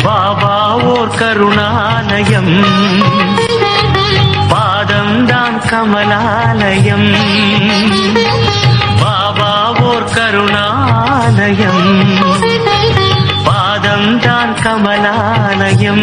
பாபா ஓர் கருணாலயம் பாதம்தான் கமலாலயம் பாபா ஓர் கருணாலயம் பாதம்தான் கமலாலயம்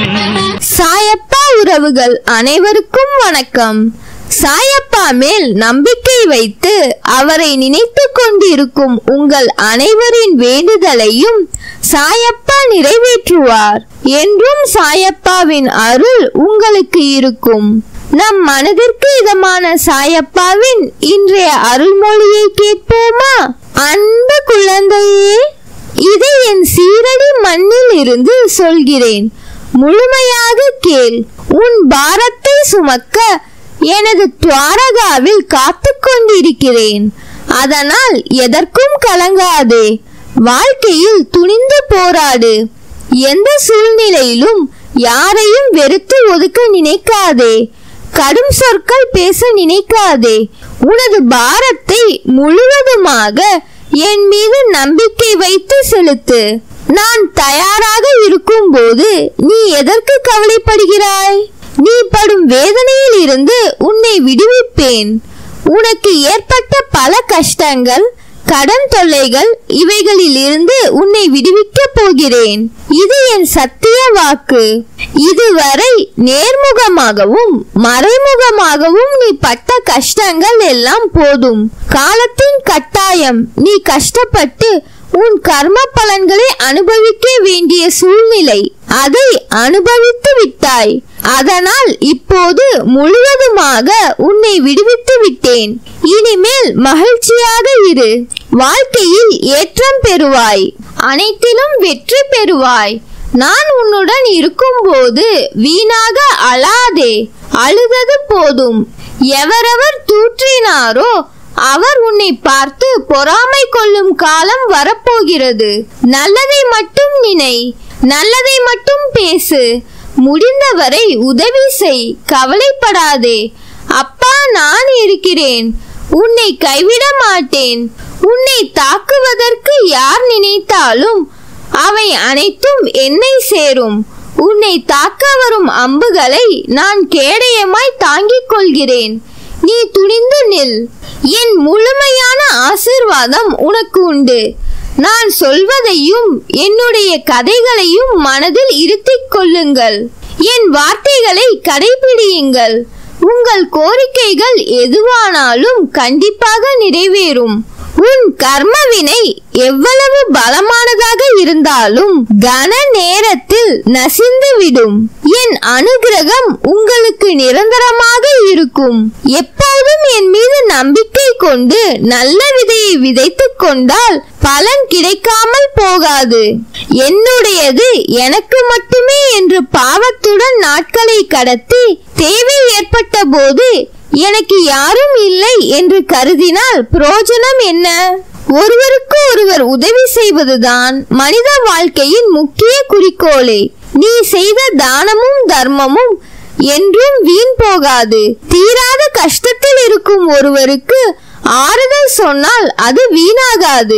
சாயப்பா உறவுகள் அனைவருக்கும் வணக்கம் சாயப்பா மேல் நம்பிக்கை வைத்து அவரை நினைத்து கொண்டிருக்கும் உங்கள் அனைவரின் வேண்டுதலையும் சாயப்பா நிறைவேற்றுவார் என்றும் சாயப்பாவின் அருள் உங்களுக்கு இருக்கும் நம் மனதிற்கு இதமான சாயப்பாவின் இன்றைய அருள்மொழியை கேட்போமா அன்பு குழந்தையே இதை என் சீரடி மண்ணில் இருந்து சொல்கிறேன் முழுமையாக கேள் உன் பாரத்தை சுமக்க எனது துவாரகாவில் காத்து கொண்டிருக்கிறேன் அதனால் எதற்கும் கலங்காதே வாழ்க்கையில் துணிந்து போராடு எந்த சூழ்நிலையிலும் யாரையும் வெறுத்து ஒதுக்க நினைக்காதே கடும் சொற்கள் பேச நினைக்காதே உனது பாரத்தை முழுவதுமாக என் மீது நம்பிக்கை வைத்து செலுத்து நான் தயாராக இருக்கும்போது நீ எதற்கு கவலைப்படுகிறாய் நீ படும் வேதனையில் இருந்து உன்னை விடுவிப்பேன் உனக்கு ஏற்பட்ட பல கஷ்டங்கள் கடன் தொல்லைகள் இவைகளில் இருந்து உன்னை விடுவிக்கப் போகிறேன் இது என் சத்திய வாக்கு இதுவரை நேர்முகமாகவும் மறைமுகமாகவும் நீ பட்ட கஷ்டங்கள் எல்லாம் போதும் காலத்தின் கட்டாயம் நீ கஷ்டப்பட்டு உன் கர்ம பலன்களை அனுபவிக்க வேண்டிய சூழ்நிலை அதை அனுபவித்து விட்டாய் அதனால் இப்போது முழுவதுமாக உன்னை விடுவித்து விட்டேன் இனிமேல் மகிழ்ச்சியாக இரு வாழ்க்கையில் ஏற்றம் பெறுவாய் அனைத்திலும் வெற்றி பெறுவாய் நான் உன்னுடன் இருக்கும்போது வீணாக அழாதே அழுதது போதும் எவரவர் தூற்றினாரோ அவர் உன்னை பார்த்து பொறாமை கொள்ளும் காலம் வரப்போகிறது நல்லதை மட்டும் நினை நல்லதை மட்டும் பேசு முடிந்தவரை உதவி செய் கவலைப்படாதே அப்பா நான் இருக்கிறேன் உன்னை கைவிட மாட்டேன் உன்னை தாக்குவதற்கு யார் நினைத்தாலும் அவை அனைத்தும் என்னை சேரும் உன்னை தாக்க வரும் அம்புகளை நான் கேடயமாய் தாங்கிக் கொள்கிறேன் நீ துணிந்து நில் என் முழுமையான ஆசிர்வாதம் உனக்கு உண்டு நான் சொல்வதையும் என்னுடைய கதைகளையும் மனதில் இருத்திக் கொள்ளுங்கள் என் வார்த்தைகளை கடைபிடியுங்கள் உங்கள் கோரிக்கைகள் எதுவானாலும் கண்டிப்பாக நிறைவேறும் உன் கர்மவினை எவ்வளவு பலமானதாக இருந்தாலும் கன நேரத்தில் நசிந்து விடும் என் அனுகிரகம் உங்களுக்கு நிரந்தரமாக இருக்கும் எப்போதும் என் மீது நம்பிக்கை கொண்டு நல்ல விதையை விதைத்துக் கொண்டால் பலன் கிடைக்காமல் போகாது என்னுடையது எனக்கு மட்டுமே என்று பாவத்துடன் நாட்களை கடத்தி தேவை ஏற்பட்ட போது எனக்கு யாரும் இல்லை என்று கருதினால் பிரயோஜனம் என்ன ஒருவருக்கு ஒருவர் உதவி செய்வதுதான் மனித வாழ்க்கையின் முக்கிய குறிக்கோளே நீ செய்த தானமும் தர்மமும் என்றும் வீண் போகாது தீராத கஷ்டத்தில் இருக்கும் ஒருவருக்கு ஆறுதல் சொன்னால் அது வீணாகாது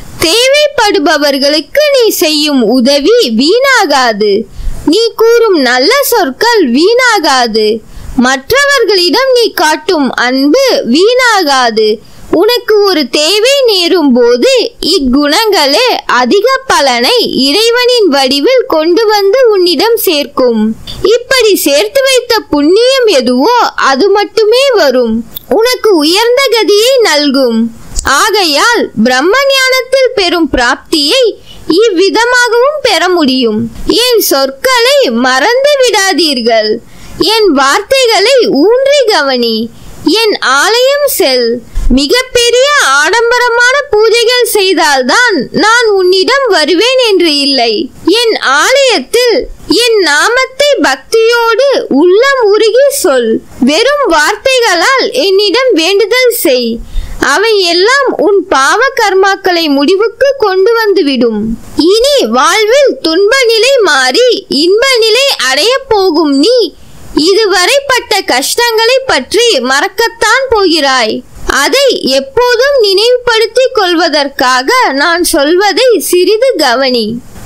தேவைப்படுபவர்களுக்கு நீ செய்யும் உதவி வீணாகாது நீ கூறும் நல்ல சொற்கள் வீணாகாது மற்றவர்களிடம் நீ காட்டும் அன்பு வீணாகாது உனக்கு ஒரு தேவை நேரும் போது இக்குணங்களே அதிக பலனை இறைவனின் வடிவில் கொண்டு வந்து உன்னிடம் சேர்க்கும் இப்படி சேர்த்து வைத்த புண்ணியம் எதுவோ அது மட்டுமே வரும் உனக்கு உயர்ந்த கதியை நல்கும் ஆகையால் பிரம்ம ஞானத்தில் பெறும் பிராப்தியை இவ்விதமாகவும் பெற முடியும் என் சொற்களை மறந்து விடாதீர்கள் என் வார்த்தைகளை ஊன்றி கவனி என் ஆலயம் செல் மிகப்பெரிய ஆடம்பரமான பூஜைகள் செய்தால்தான் நான் உன்னிடம் வருவேன் என்று இல்லை என் ஆலயத்தில் என் நாமத்தை பக்தியோடு உள்ளம் உருகி சொல் வெறும் வார்த்தைகளால் என்னிடம் வேண்டுதல் செய் அவை எல்லாம் உன் பாவ கர்மாக்களை முடிவுக்கு கொண்டு வந்துவிடும் இனி வாழ்வில் துன்ப நிலை மாறி இன்ப நிலை அடையப் போகும் நீ இதுவரை பட்ட கஷ்டங்களை பற்றி மறக்கத்தான் போகிறாய் அதை எப்போதும் நினைவுபடுத்திக் கொள்வதற்காக நான் சொல்வதை சிறிது கவனி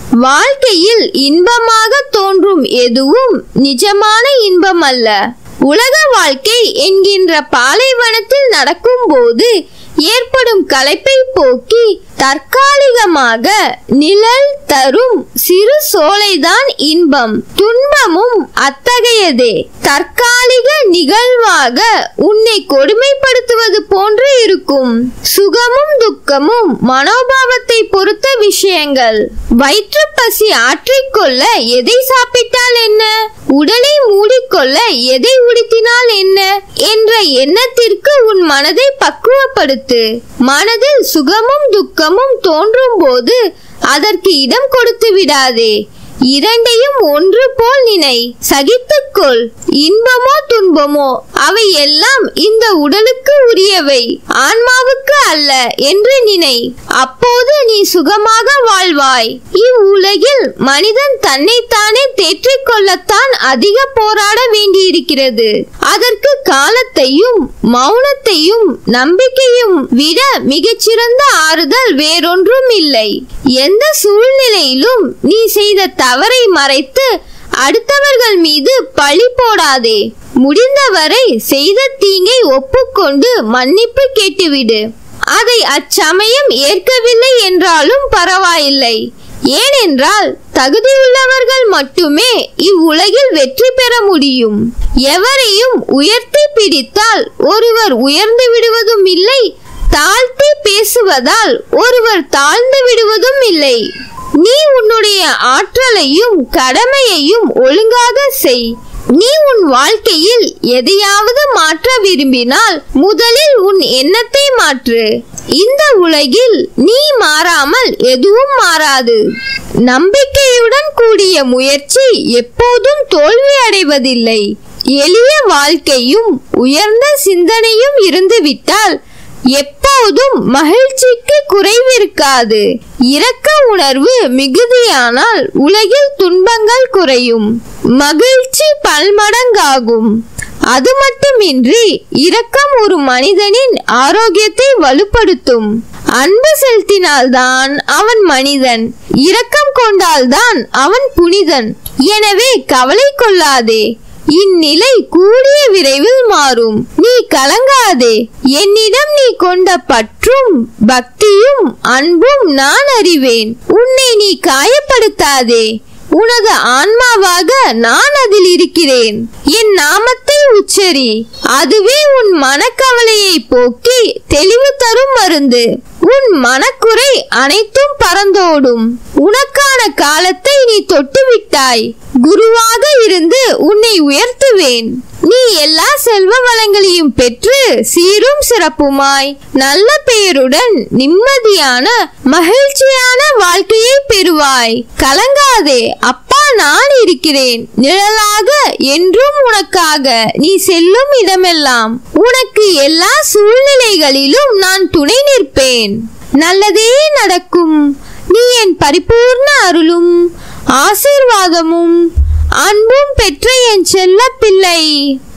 வாழ்க்கையில் இன்பமாக தோன்றும் எதுவும் நிஜமான இன்பம் அல்ல உலக வாழ்க்கை என்கின்ற பாலைவனத்தில் நடக்கும்போது ஏற்படும் களைப்பை போக்கி தற்காலிகமாக நிழல் தரும் சிறு சோலைதான் இன்பம் துன்பமும் அத்தகையதே தற்காலிக நிகழ்வாக உன்னை கொடுமைப்படுத்துவது போன்று இருக்கும் சுகமும் துக்கமும் மனோபாவத்தை பொறுத்த விஷயங்கள் வயிற்று பசி ஆற்றிக்கொள்ள எதை சாப்பிட்டால் என்ன உடலை மூடிக்கொள்ள எதை உடுத்தினால் என்ன என்ற எண்ணத்திற்கு உன் மனதை பக்குவப்படுத்து மனதில் சுகமும் துக்கமும் தோன்றும் போது அதற்கு இடம் கொடுத்து விடாதே இரண்டையும் ஒன்று போல் நினை சகித்துக்கொள் இன்பமோ துன்பமோ அவை எல்லாம் இந்த உடலுக்கு உரியவை ஆன்மாவுக்கு அல்ல என்று நினை அப்போது நீ சுகமாக வாழ்வாய் இவ்வுலகில் மனிதன் தன்னைத்தானே தேற்றிக் கொள்ளத்தான் அதிக போராட வேண்டியிருக்கிறது அதற்கு காலத்தையும் மௌனத்தையும் நம்பிக்கையும் விட மிகச்சிறந்த ஆறுதல் வேறொன்றும் இல்லை எந்த சூழ்நிலையிலும் நீ செய்த தவறை மறைத்து அடுத்தவர்கள் மீது பழி போடாதே முடிந்தவரை செய்த தீங்கை ஒப்புக்கொண்டு மன்னிப்பு கேட்டுவிடு அதை அச்சமயம் ஏற்கவில்லை என்றாலும் பரவாயில்லை ஏனென்றால் தகுதியுள்ளவர்கள் மட்டுமே இவ்வுலகில் வெற்றி பெற முடியும் எவரையும் உயர்த்தி பிடித்தால் ஒருவர் உயர்ந்து விடுவதும் இல்லை தாழ்த்தி பேசுவதால் ஒருவர் தாழ்ந்து விடுவதும் இல்லை நீ உன்னுடைய ஆற்றலையும் கடமையையும் ஒழுங்காக செய் நீ உன் வாழ்க்கையில் எதையாவது மாற்ற விரும்பினால் முதலில் உன் எண்ணத்தை மாற்று இந்த உலகில் நீ மாறாமல் எதுவும் மாறாது நம்பிக்கையுடன் கூடிய முயற்சி எப்போதும் தோல்வி அடைவதில்லை எளிய வாழ்க்கையும் உயர்ந்த சிந்தனையும் இருந்துவிட்டால் எப்போதும் மகிழ்ச்சிக்கு குறைவிருக்காது இரக்க உணர்வு மிகுதியானால் உலகில் துன்பங்கள் குறையும் மகிழ்ச்சி பல்மடங்காகும் அது மட்டுமின்றி இரக்கம் ஒரு மனிதனின் ஆரோக்கியத்தை வலுப்படுத்தும் அன்பு செலுத்தினால்தான் அவன் மனிதன் இரக்கம் கொண்டால்தான் அவன் புனிதன் எனவே கவலை கொள்ளாதே இந்நிலை கூடிய விரைவில் மாறும் நீ கலங்காதே என்னிடம் நீ கொண்ட பற்றும் பக்தியும் அன்பும் நான் அறிவேன் உன்னை நீ காயப்படுத்தாதே உனது ஆன்மாவாக நான் அதில் இருக்கிறேன் என் நாமத்தை உச்சரி அதுவே உன் மனக்கவலையை போக்கி தெளிவு தரும் மருந்து உன் மனக்குறை அனைத்தும் பறந்தோடும் உனக்கான காலத்தை நீ தொட்டுவிட்டாய் குருவாக இருந்து உன்னை உயர்த்துவேன் நீ எல்லா செல்வ வளங்களையும் பெற்று சீரும் சிறப்புமாய் நல்ல பெயருடன் நிம்மதியான மகிழ்ச்சியான வாழ்க்கையை பெறுவாய் கலங்காதே அப்பா நான் இருக்கிறேன் நிழலாக என்றும் உனக்காக நீ செல்லும் இடமெல்லாம் உனக்கு எல்லா சூழ்நிலைகளிலும் நான் துணை நிற்பேன் நல்லதே நடக்கும் நீ என் பரிபூர்ண அருளும் ஆசீர்வாதமும் அன்பும் பெற்ற என் செல்ல பிள்ளை